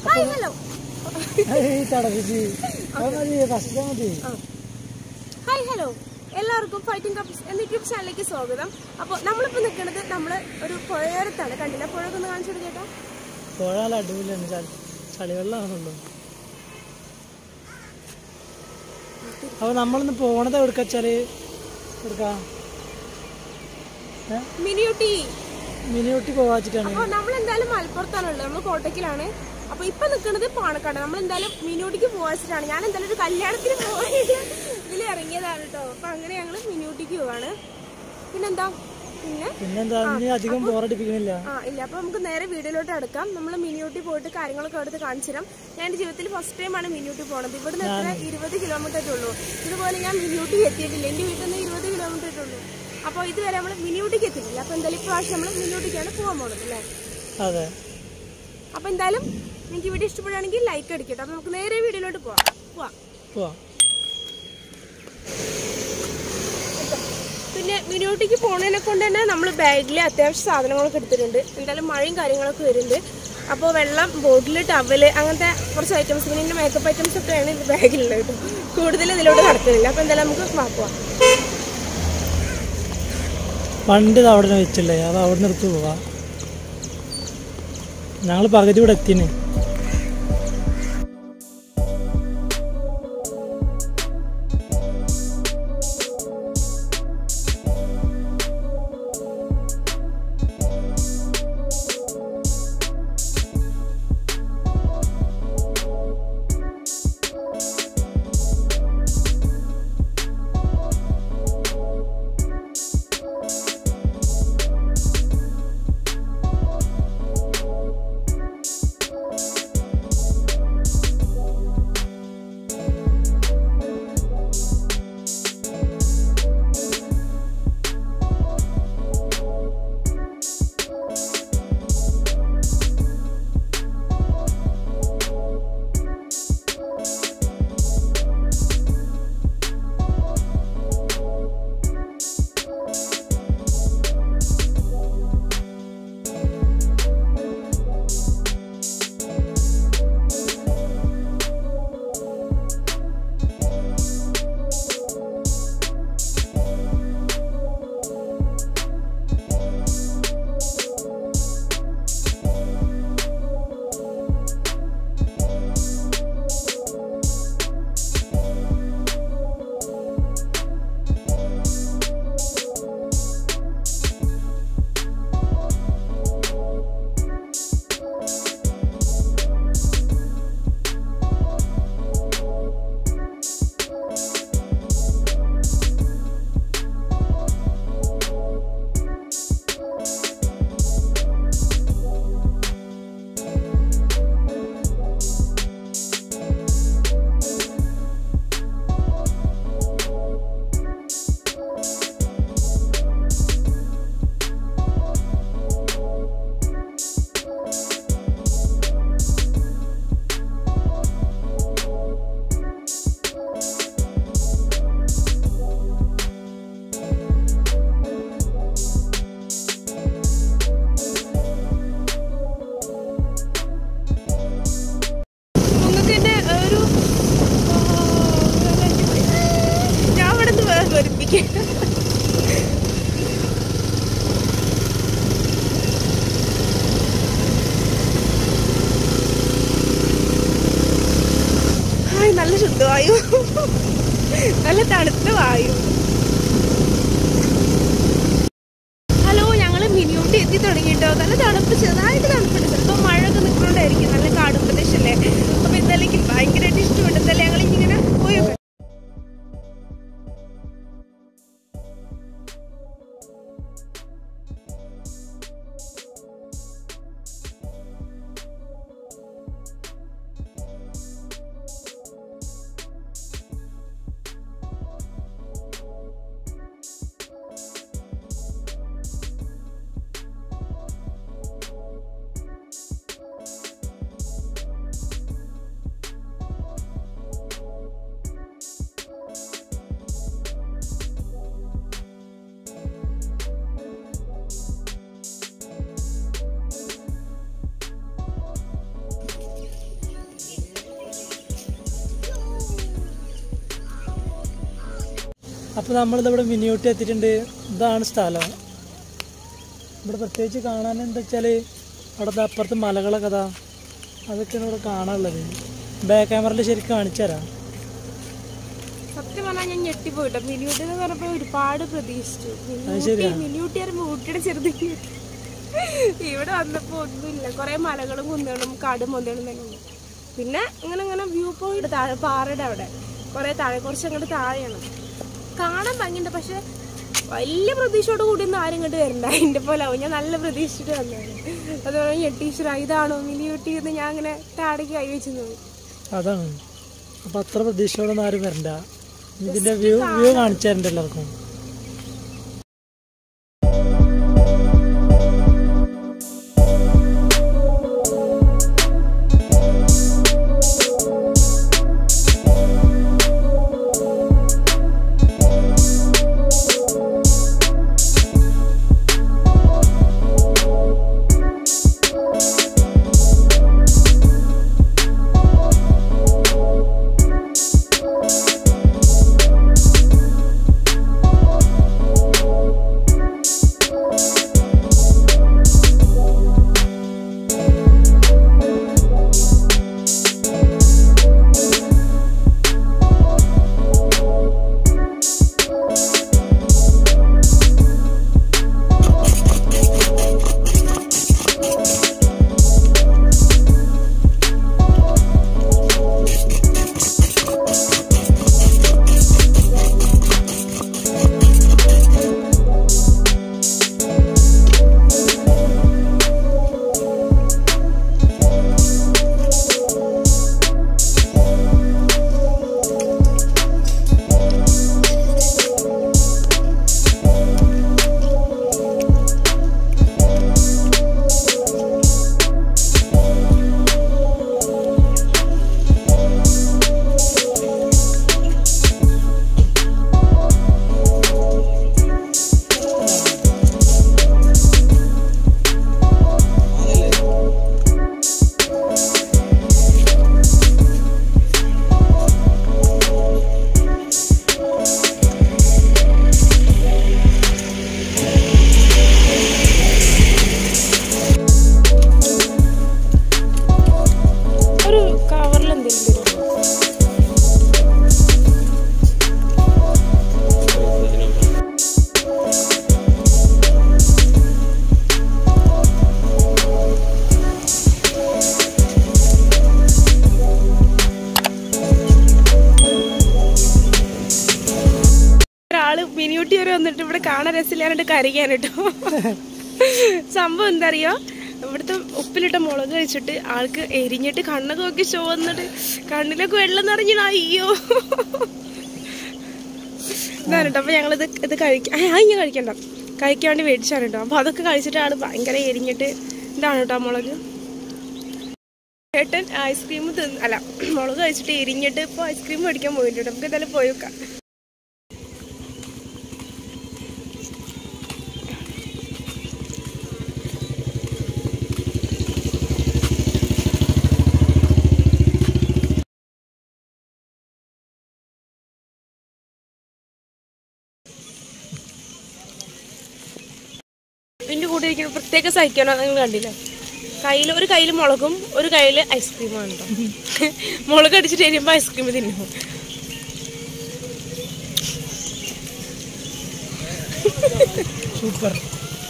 Hi hello ഈ തടവിച്ച് അത് മതി ഫസ്റ്റ് മതി ഹായ് ഹലോ എല്ലാവർക്കും ഫൈറ്റിംഗ് കപ്സ് എന്ന യൂട്യൂബ് ചാനലിലേക്ക് സ്വാഗതം അപ്പോൾ നമ്മളിപ്പോൾ നിൽക്കുന്നത് നമ്മൾ ഒരു പുഴയോരത്താണ് കണ്ടില്ല പുഴയൊക്കെ ഒന്ന് കാണിച്ചു കൊടുക്കേട്ടോ പുഴ നല്ല അടിപൊളിയാണ് ചളി ചളിവെള്ളമാണുള്ളൂ അപ്പൊ നമ്മളിന്ന് പോണത് എവിടെക്കാച്ചാല് എടുക്കാ മിനിയൂട്ടി മിനിയൂട്ടി പോവാച്ചിട്ടാണ് അപ്പോൾ നമ്മൾ എന്തായാലും മലപ്പുറത്താണുള്ളത് നമ്മൾ കോട്ടയ്ക്കിലാണ് അപ്പോൾ ഇപ്പൊ നിൽക്കുന്നത് പാണക്കാട് നമ്മൾ എന്തായാലും മിനിയൂട്ടിക്ക് പോവാച്ചിട്ടാണ് ഞാൻ എന്തായാലും ഒരു കല്യാണത്തിന് പോയിട്ട് ഇതിൽ ഇറങ്ങിയതാണ് കേട്ടോ അപ്പൊ അങ്ങനെ ഞങ്ങൾ മിനിയൂട്ടിക്ക് പോവാണ് പിന്നെന്താ പിന്നെ പിന്നെന്താ ഇനി അധികം ബോറടിപ്പിക്കണില്ല ആ ഇല്ല അപ്പൊ നമുക്ക് നേരെ വീഡിയോയിലോട്ട് എടുക്കാം നമ്മൾ മിനിയൂട്ടി പോയിട്ട് കാര്യങ്ങളൊക്കെ എടുത്ത് കാണിച്ചു തരാം ഞാൻ എന്റെ ജീവിതത്തിൽ ഫസ്റ്റ് ടൈമാണ് മിനിയൂട്ടി പോണത് ഇവിടുന്ന് എത്ര ഇരുപത് കിലോമീറ്റർ ഉള്ളൂ ഇതുപോലെ ഞാൻ മിനിയൂട്ടി എത്തിയിട്ടില്ല എന്റെ വീട്ടിൽ നിന്ന് ഇരുപത് കിലോമീറ്റർ ഉള്ളൂ അപ്പോൾ ഇതുവരെ നമ്മൾ മിനിയൂട്ടിക്ക് എത്തിയിട്ടില്ല അപ്പൊ എന്തായാലും ഇപ്രാവശ്യം നമ്മൾ മിനിയൂട്ടിക്കാണ് പോകാൻ പോകുന്നത് അല്ലേ അതെ അപ്പൊ എന്തായാലും നിങ്ങൾക്ക് വീഡിയോ ഇഷ്ടപ്പെടുകയാണെങ്കിൽ ലൈക്ക് അടിക്കട്ടെ അപ്പൊ നമുക്ക് നേരെ വീഡിയോയിലോട്ട് പോവാം പോവാം പോവാം പിന്നെ മിനിയൂട്ടിക്ക് പോണതിനെ കൊണ്ട് തന്നെ നമ്മൾ ബാഗിൽ അത്യാവശ്യം സാധനങ്ങളൊക്കെ എടുത്തിട്ടുണ്ട് എന്തായാലും മഴയും കാര്യങ്ങളൊക്കെ വരുന്നുണ്ട് അപ്പോൾ വെള്ളം ബോട്ടിൽ ടവല് അങ്ങനത്തെ കുറച്ച് ഐറ്റംസ് പിന്നെ എൻ്റെ മേക്കപ്പ് ഐറ്റംസ് ഒക്കെയാണ് ഇത് ബാഗിലുള്ളത് കേട്ടോ കൂടുതൽ ഇതിലോട്ട് നടക്കുന്നില്ല അപ്പോൾ എന്തായാലും നമുക്ക് മാക്കുവാം വണ്ടി ഇത് അവിടെ വെച്ചില്ലേ അത് അവിടെ നിർത്തി പോവാം ഞങ്ങൾ പകുതി ഇവിടെ എത്തിന് നിങ്ങൾക്ക് എൻ്റെ ഒരു ഞാൻ ഇവിടെ നിന്ന് വേറെ വെറുപ്പിക്കാം ഹായ് നല്ല ശുദ്ധവായു നല്ല തണുത്ത വായു ഹലോ ഞങ്ങൾ മിനിയൂട്ടി എത്തി തുടങ്ങിയിട്ടോ നല്ല തണുപ്പ് ചെറുതായിട്ട് തണുപ്പുണ്ട് ചിലപ്പോൾ മഴയൊക്കെ നിൽക്കുന്നുണ്ടായിരിക്കും നല്ല കാടും പ്രദേശമല്ലേ അപ്പോൾ എന്തായാലും എനിക്ക് ഭയങ്കരമായിട്ട് ഇഷ്ടമുണ്ട് എന്തായാലും ഞങ്ങൾ ഇങ്ങനെ പോയി നോക്കാം. അപ്പോൾ നമ്മളിത് ഇവിടെ മിനിയൂട്ടി എത്തിയിട്ടുണ്ട് ഇതാണ് സ്ഥലം ഇവിടെ പ്രത്യേകിച്ച് കാണാൻ എന്താ വെച്ചാൽ അവിടുത്തെ അപ്പുറത്ത് മലകളൊക്കെ അതാ അതൊക്കെയാണ് ഇവിടെ കാണാനുള്ളത് ബാക്ക് ക്യാമറയിൽ ശരിക്കും കാണിച്ചു തരാം സത്യം പറഞ്ഞാൽ ഞാൻ ഞെട്ടിപ്പോയിട്ടോ മിനിയൂട്ടി എന്ന് പറഞ്ഞപ്പോൾ ഒരുപാട് പ്രതീക്ഷിച്ചു മിനിയൂട്ടി ശരിയാ. മിനിയൂട്ടി പറയുമ്പോൾ ഊട്ടിയുടെ ചെറുതിക്ക് ഇവിടെ വന്നപ്പോ ഒന്നുമില്ല കുറെ മലകളും കുന്നുകളും കാടും മൊന്തകളും തന്നെ ഉണ്ട് പിന്നെ ഇങ്ങനെ ഇങ്ങനെ വ്യൂ പോയിന്റ് താഴെ പാറയുടെ അവിടെ കുറെ താഴെ കുറച്ച് അങ്ങോട്ട് താഴെയാണ് കാണാൻ ഭംഗിയുണ്ട് പക്ഷെ വലിയ പ്രതീക്ഷയോട് കൂടി ഒന്നും ആരും ഇങ്ങോട്ട് വരണ്ട അതിന്റെ പോലെ ആവും ഞാൻ നല്ല പ്രതീക്ഷിച്ചിട്ട് വന്നതാണ് അതുപോലെ ഞെട്ടീശ്വര ഇതാണോ മിനിയൂട്ടി എന്ന് ഞാൻ അങ്ങനെ താടേക്ക് കൈ വെച്ച് നോക്കി അതാണ് അപ്പോൾ അത്ര പ്രതീക്ഷയോടൊന്നും ആരും വരണ്ട ഇതിൻ്റെ വ്യൂ വ്യൂ കാണിച്ചു തരണ്ട എല്ലാവർക്കും ഒരു കവറിൽ എന്തെങ്കിലും തരുമോ? ഒരാള് മിനിയൂട്ടി വരെ വന്നിട്ട് ഇവിടെ കാണാൻ രസമില്ലാണ്ട് കരയ്ക്കാൻ കേട്ടോ സംഭവം എന്താ അറിയോ ഇവിടുത്തെ ഉപ്പിലിട്ട മുളക് കഴിച്ചിട്ട് ആൾക്ക് എരിഞ്ഞിട്ട് കണ്ണൊക്കെ നോക്കി ചുവന്നിട്ട് കണ്ണിലൊക്കെ വെള്ളം നിറഞ്ഞിട്ട് അയ്യോ ഇതാണ് കേട്ടോ അപ്പൊ ഞങ്ങളിത് ഇത് കഴിക്കാൻ ആ ഇങ്ങനെ കഴിക്കണ്ട കഴിക്കാൻ വേണ്ടി മേടിച്ചാണ് കേട്ടോ അപ്പൊ അതൊക്കെ കഴിച്ചിട്ട് ആള് ഭയങ്കര എരിഞ്ഞിട്ട് ഇതാണ് കേട്ടോ ആ മുളക് ചേട്ടൻ ഐസ്ക്രീം തിന്ന് അല്ല മുളക് കഴിച്ചിട്ട് എരിഞ്ഞിട്ട് ഇപ്പൊ ഐസ്ക്രീം മേടിക്കാൻ പോയിട്ടുണ്ട് നമുക്ക് എന്തായാലും പോയി നോക്കാം ഇതിന്റെ കൂടെ ഇരിക്കുന്ന പ്രത്യേക സഹിക്കാനോ നിങ്ങൾ കണ്ടില്ല കയ്യിൽ ഒരു കയ്യിൽ മുളകും ഒരു കയ്യിൽ ഐസ്ക്രീമാണ് കേട്ടോ മുളക് അടിച്ചിട്ട് കഴിയുമ്പോൾ ഐസ്ക്രീം തിന്നു സൂപ്പർ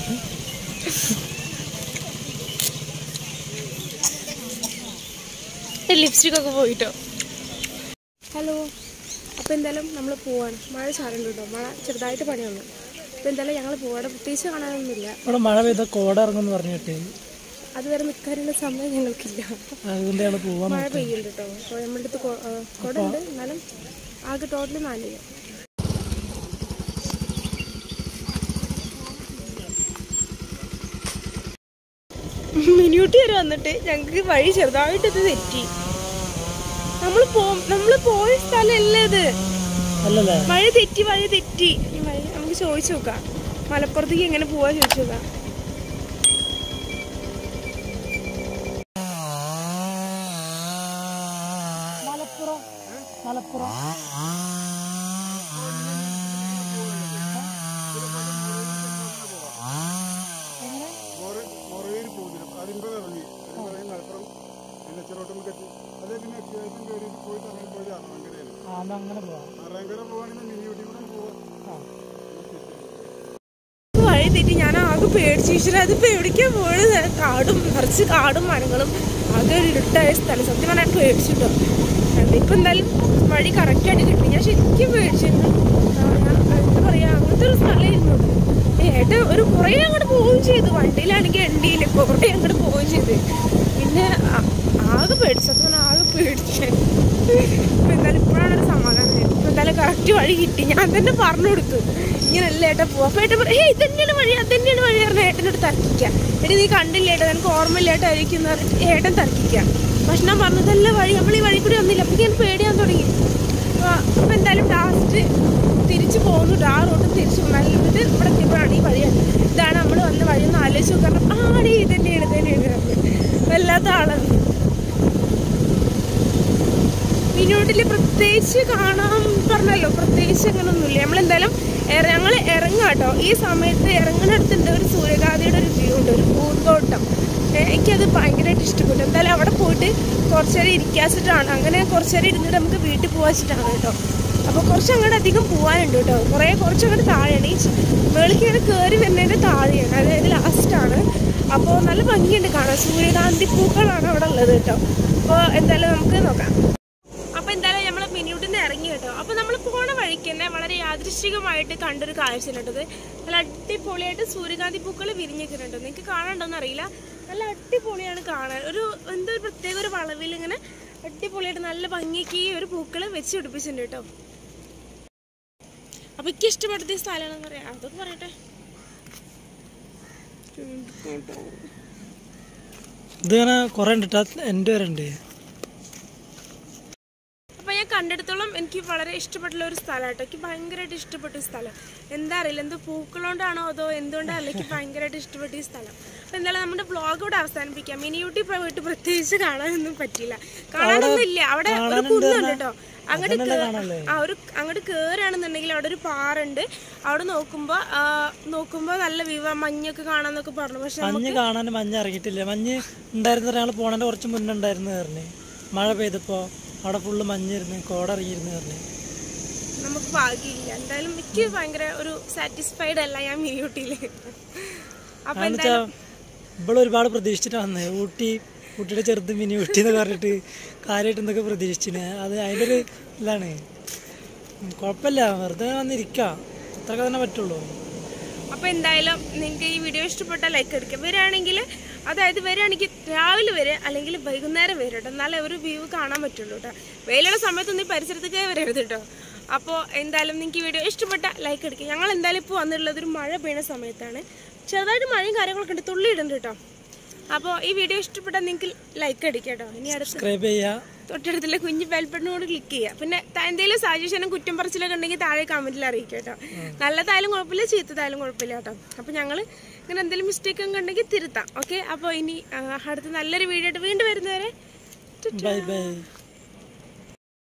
ലിപ്സ്റ്റിക് ഒക്കെ പോയിട്ടോ ഹലോ അപ്പോൾ എന്തായാലും നമ്മൾ പോവാണ് മഴ ചാറുണ്ട് കേട്ടോ മഴ ചെറുതായിട്ട് പണി വന്നു അപ്പോൾ എന്തായാലും ഞങ്ങൾ പോവാടെ പ്രത്യേകിച്ച് കാണാനൊന്നുമില്ല ഇവിടെ മഴ പെയ്ത കോട ഇറങ്ങുമെന്ന് പറഞ്ഞിട്ട് അതുവരെ നിൽക്കാനുള്ള സമയം ഞങ്ങൾക്കില്ല അതുകൊണ്ടാണ് പോവാൻ മഴ പെയ്യുന്നുണ്ട് കേട്ടോ അപ്പോൾ നമ്മുടെ അടുത്ത് കൊ- ആ, കുട ഉണ്ട് എന്നാലും ആകെ ടോട്ടൽ നാല് രൂപ മിനിയൂട്ടി വരെ വന്നിട്ട് ഞങ്ങൾക്ക് വഴി ചെറുതായിട്ട് ഇത് തെറ്റി നമ്മൾ പോ നമ്മൾ പോയ സ്ഥലമല്ലേ ഇത് അല്ലല്ലേ മഴ തെറ്റി വഴി തെറ്റി ഈ വഴി നമുക്ക് ചോദിച്ചു നോക്കാം മലപ്പുറത്തേക്ക് എങ്ങനെ പോവാ ചോദിച്ചു നോക്കാം മലപ്പുറം മലപ്പുറം ഒരു പോയി സമയം പോയി അറങ്ങരയാണ് ആ എന്നാ അങ്ങനെ പോവാം അറങ്ങര പോവാണെങ്കിൽ മിനി ഊട്ടി കൂടെ പോവാം ആ വഴി തെറ്റി ഞാൻ ആകെ പേടിച്ചു ഈശ്വര അതിപ്പോ എവിടേക്കാ പോയത് കാടും നിറച്ച് കാടും മരങ്ങളും ആകെ ഒരു ഇരുട്ടായ സ്ഥലം സത്യം പറഞ്ഞാൽ പേടിച്ചിട്ടോ ഇപ്പൊ എന്തായാലും വഴി കറക്റ്റ് ആയിട്ട് കിട്ടി ഞാൻ ശരിക്കും പേടിച്ചിരുന്നു ആ, ഞാൻ എന്താ പറയാ അങ്ങനത്തെ ഒരു സ്ഥലമായിരുന്നു ഏട്ടൻ ഒരു കുറേ അങ്ങോട്ട് പോവുകയും ചെയ്തു വണ്ടിയിലാണെങ്കിൽ എണ്ടിയില്ല കുറേ അങ്ങോട്ട് പോവുകയും ചെയ്തു പിന്നെ ആ- ആകെ പേടിച്ചു സത്യം പറഞ്ഞാൽ ആകെ പേടിച്ചു ഇപ്പൊ എന്തായാലും ഇപ്പോഴാണ് ഒരു സമാധാനം ഇപ്പൊ എന്തായാലും കറക്റ്റ് വഴി കിട്ടി ഞാൻ തന്നെ പറഞ്ഞു കൊടുത്തു ഇങ്ങനല്ല ഏട്ടാ പോവാ അപ്പൊ ഏട്ടൻ പറയും ഏയ് ഇതന്നെയാണ് വഴി അതന്നെയാണ് വഴി പറഞ്ഞ ഏട്ടനോട് തർക്കിക്കാം എടി നീ കണ്ടില്ല ഏട്ടാ നിനക്ക് ഓർമ്മയില്ലായിട്ടായിരിക്കും എന്ന് പറഞ്ഞിട്ട് ഏട്ടൻ തർക്കിക്കാം പക്ഷെ ഞാൻ പറഞ്ഞതല്ല വഴി നമ്മൾ ഈ വഴി കൂടി വന്നില്ല അപ്പൊ ഞാൻ പേടിയാൻ തുടങ്ങി അപ്പൊ അപ്പൊ എന്തായാലും ലാസ്റ്റ് തിരിച്ചു പോകുന്നു ആ റോഡ് തിരിച്ചു പോകുന്നു എന്നിട്ട് ഇവിടെ എത്തിയപ്പോഴാണ് ഈ വഴി ഇതാണ് നമ്മൾ വന്ന വഴി ഒന്ന് ആലോചിച്ച് നോക്കണം ആടി ഇത് തന്നെയാണ് ഇത് തന്നെയാണ് വല്ലാത്ത ആളാണ് വിനോദില് പ്രത്യേകിച്ച് കാണാൻ പറഞ്ഞല്ലോ പ്രത്യേകിച്ച് അങ്ങനെ ഒന്നുമില്ല നമ്മളെന്തായാലും ഞങ്ങൾ ഇറങ്ങാട്ടോ ഈ സമയത്ത് ഇറങ്ങുന്നിടത്തുണ്ട് ഒരു സൂര്യഗാഥയുടെ ഒരു വ്യൂ ഉണ്ട് ഒരു പൂന്തോട്ടം ഏ, എനിക്കത് ഭയങ്കരമായിട്ട് ഇഷ്ടപ്പെട്ടു എന്തായാലും അവിടെ പോയിട്ട് കുറച്ചേരം ഇരിക്കാച്ചിട്ടാണ് അങ്ങനെ കുറച്ചേരം ഇരുന്നിട്ട് നമുക്ക് വീട്ടിൽ പോവാച്ചിട്ടാണ് കേട്ടോ അപ്പോൾ കുറച്ച് അങ്ങോട്ട് അധികം പോകാനുണ്ട് കേട്ടോ കുറേ കുറച്ച് അങ്ങോട്ട് താഴെയാണ് ഈ മേളിക്ക് ഇങ്ങനെ കയറി വരുന്നതിൻ്റെ താഴെയാണ് അതായത് ലാസ്റ്റാണ് അപ്പോൾ നല്ല ഭംഗിയുണ്ട് കാണാൻ സൂര്യകാന്തി പൂക്കളാണ് അവിടെ ഉള്ളത് കേട്ടോ അപ്പോൾ എന്തായാലും നമുക്ക് നോക്കാം അപ്പൊ എന്തായാലും നമ്മൾ മിനിയൂട്ടിൽ നിന്ന് ഇറങ്ങി കേട്ടോ അപ്പൊ നമ്മൾ പോണ വഴിക്ക് തന്നെ വളരെ യാദൃശ്ചികമായിട്ട് കണ്ടൊരു കാഴ്ച കേട്ടത് നല്ല അടിപൊളിയായിട്ട് സൂര്യകാന്തി പൂക്കൾ വിരിഞ്ഞിരിക്കുന്നുണ്ട് നിങ്ങൾക്ക് കാണാണ്ടോന്ന് അറിയില്ല നല്ല അടിപൊളിയാണ് കാണാൻ ഒരു എന്തോ ഒരു പ്രത്യേക ഒരു വളവിൽ ഇങ്ങനെ അടിപൊളിയായിട്ട് നല്ല ഭംഗിക്ക് ഈ ഒരു പൂക്കൾ വെച്ച് പിടിപ്പിച്ചിട്ടുണ്ട് കേട്ടോ അപ്പൊ എനിക്ക് ഇഷ്ടപ്പെട്ട ഈ സ്ഥലമാണെന്ന് പറയാം അതൊക്കെ പറയട്ടെ ഇതിങ്ങനെ കുറേ ഉണ്ട് ട്ടാ. എൻ്റെ വരെ ഉണ്ട് അപ്പൊ ഞാൻ കണ്ടെടുത്തോളം എനിക്ക് വളരെ ഇഷ്ടപ്പെട്ടുള്ള ഒരു സ്ഥലമാട്ടോ എനിക്ക് ഭയങ്കരമായിട്ട് ഇഷ്ടപ്പെട്ട ഈ സ്ഥലം എന്താ അറിയില്ല എന്തോ പൂക്കളോണ്ടാണോ അതോ എന്തുകൊണ്ടാണല്ലോ എനിക്ക് ഭയങ്കരമായിട്ട് ഇഷ്ടപ്പെട്ട ഈ സ്ഥലം അപ്പൊ എന്തായാലും നമ്മുടെ ബ്ലോഗ് ഇവിടെ അവസാനിപ്പിക്കാം മിനി യൂട്ടി പോയിട്ട് പ്രത്യേകിച്ച് കാണാനൊന്നും പറ്റിയില്ല കാണാനൊന്നും ഇല്ല അവിടെ ഒരു കുന്നുണ്ട് കേട്ടോ അങ്ങോട്ട് അതന്നെയല്ലേ കാണാനുള്ളത്? ആ ഒരു അങ്ങോട്ട് കയറുകയാണെന്നുണ്ടെങ്കിൽ അവിടെ ഒരു പാറുണ്ട് അവിടെ നോക്കുമ്പോ ആ, നോക്കുമ്പോ നല്ല വിവ മഞ്ഞൊക്കെ കാണാന്നൊക്കെ പറഞ്ഞു പക്ഷെ മഞ്ഞ് കാണാൻ മഞ്ഞ് ഇറങ്ങിയിട്ടില്ല മഞ്ഞ് ഉണ്ടായിരുന്ന ഞങ്ങൾ പോണതിൻ്റെ കുറച്ച് മുന്നേ ഉണ്ടായിരുന്നു പറഞ്ഞു മഴ പെയ്തപ്പോൾ അവിടെ ഫുള്ള് മഞ്ഞിരുന്ന് കോട ഇറങ്ങിയിരുന്നു പറഞ്ഞു നമുക്ക് ഭാഗ്യമില്ല എന്തായാലും എനിക്ക് ഭയങ്കര ഒരു സാറ്റിസ്ഫൈഡ് അല്ല ഞാൻ മിനി ഊട്ടിയില് അപ്പൊ അതെന്ന് വെച്ചാൽ ഇവിടെ ഒരുപാട് പ്രതീക്ഷിച്ചിട്ടാണ് വന്നത് ഊട്ടി ഊട്ടിയുടെ ചെറുത് മിനി ഊട്ടി എന്ന് പറഞ്ഞിട്ട് കാര്യമായിട്ട് എന്തൊക്കെ പ്രതീക്ഷിച്ചിന് അത് അതിൻ്റെ ഒരു ഇതാണ് ഉം, കുഴപ്പമില്ല വെറുതെ വന്നിരിക്കാം അത്രയൊക്കെ തന്നെ പറ്റുള്ളൂ അപ്പൊ എന്തായാലും നിങ്ങൾക്ക് ഈ വീഡിയോ ഇഷ്ടപ്പെട്ടാൽ ലൈക്ക് അടിക്കാം വരികയാണെങ്കിൽ അതായത് വരികയാണെങ്കിൽ രാവിലെ വരെ അല്ലെങ്കിൽ വൈകുന്നേരം വരെ കേട്ടോ എന്നാലേ ഒരു വ്യൂ കാണാൻ പറ്റുള്ളൂ കേട്ടോ വെയിലുള്ള സമയത്തൊന്നും ഈ പരിസരത്തേക്കേ വരരുത് കേട്ടോ അപ്പോൾ എന്തായാലും നിങ്ങൾക്ക് ഈ വീഡിയോ ഇഷ്ടപ്പെട്ട ലൈക്ക് അടിക്കുക ഞങ്ങൾ എന്തായാലും ഇപ്പോൾ വന്നിട്ടുള്ളത് ഒരു മഴ പെയ്യുന്ന സമയത്താണ് ചെറുതായിട്ട് മഴയും കാര്യങ്ങളൊക്കെ ഉണ്ട് തുള്ളി ഇടുന്നുണ്ട് കേട്ടോ അപ്പോൾ ഈ വീഡിയോ ഇഷ്ടപ്പെട്ടാൽ നിങ്ങൾക്ക് ലൈക്ക് അടിക്കാം കേട്ടോ ഇനി അടുത്ത് സബ്സ്ക്രൈബ് ചെയ്യുക തൊട്ടടുത്തുള്ള കുഞ്ഞ് ബെൽബട്ടനോട് ക്ലിക്ക് ചെയ്യുക പിന്നെ ത- എന്തെങ്കിലും സജഷനും കുറ്റം പറച്ചിലൊക്കെ ഉണ്ടെങ്കിൽ താഴെ കമന്റിൽ അറിയിക്കുക കേട്ടോ നല്ലതായാലും കുഴപ്പമില്ല ചീത്തതായാലും കുഴപ്പമില്ല കേട്ടോ അപ്പോൾ ഞങ്ങൾ ഇങ്ങനെ എന്തെങ്കിലും മിസ്റ്റേക്ക് ഒക്കെ ഉണ്ടെങ്കിൽ തിരുത്താം ഓക്കെ അപ്പോൾ ഇനി ആ, അടുത്ത നല്ലൊരു വീഡിയോ ആയിട്ട് വീണ്ടും വരുന്നവരെ ബൈ ബൈ